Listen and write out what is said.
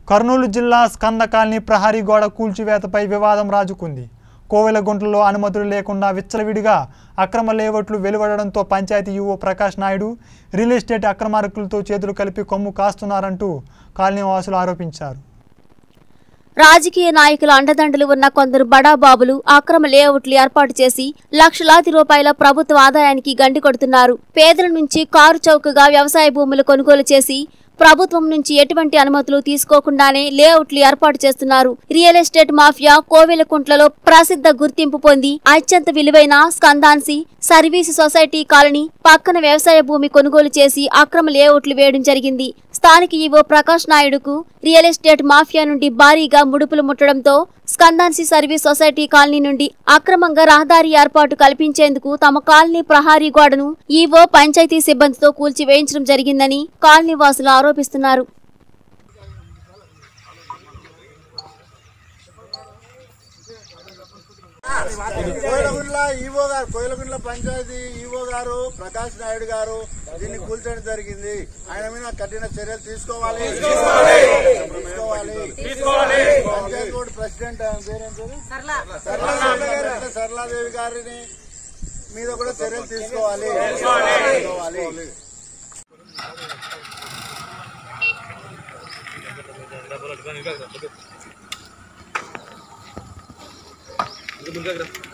కర్నూలు జిల్లా స్కంద కాలనీ ప్రహరీ గోడ కూల్చివేతపై వివాదం రాజుకుంది కోవెలగుంటలో అనుమతులు లేకుండా విచ్చలవిడిగా అక్రమ లేవట్లు వెలువడడంతో panchayat EO Prakash Naidu real estate అక్రమార్కులతో చేతులు కలిపి కొమ్ము కాస్తున్నారంటూ కాలనీ వాసులు ఆరోపించారు రాజకీయ నాయకుల అండదండలు ఉన్న కొందరు బడాబాబులు అక్రమ లేఅవుట్లు ఏర్పాటు చేసి లక్షలాది రూపాయల ప్రభుత్వ ఆదాయానికి గండి కొడుతున్నారు పేదల నుంచి కారు చౌకగా వ్యవసాయ భూములు కొనుగోలు చేసి ప్రభుత్వం నుంచి ఎటువంటి అనుమతులు తీసుకోకుండానే లేఅవుట్లు ఏర్పాటు చేస్తున్నారు రియల్ ఎస్టేట్ మాఫియా కోవెలకుంట్లలో ప్రసిద్ధ గుర్తింపు పొంది అత్యంత విలువైన స్కందాన్సి సర్వీసు సొసైటీ కాలనీ పక్కన వ్యవసాయ భూమి కొనుగోలు చేసి అక్రమ లేఅవుట్లు వేయడం జరిగింది స్థానిక ఈవో ప్రకాష్ నాయుడుకు రియల్ ఎస్టేట్ మాఫియా నుండి భారీగా ముడుపులు ముట్టడంతో స్కందాన్సి సర్వీస్ సొసైటీ కాలనీ నుండి అక్రమంగా రహదారి ఏర్పాటు కల్పించేందుకు తమ కాలనీ ప్రహారీ గోడను ఈవో పంచాయతీ సిబ్బందితో కూల్చి వేయించడం జరిగిందని కాలనీ వాసులు ఆరోపిస్తున్నారు కోయిలగుండ్ల ఈవో గారు కోయిలగుండ్ల పంచాయతీ ఈవో గారు ప్రకాష్ నాయుడు గారు దీన్ని కూల్చడం జరిగింది ఆయన మీద కఠిన చర్యలు తీసుకోవాలి తీసుకోవాలి పంచాయతీ బోర్డు ప్రెసిడెంట్ ఆయన పేరేం పేరు? సరళాదేవి గారు. సరళాదేవి గారిని మీద కూడా చర్యలు తీసుకోవాలి తీసుకోవాలి ముందుకు రా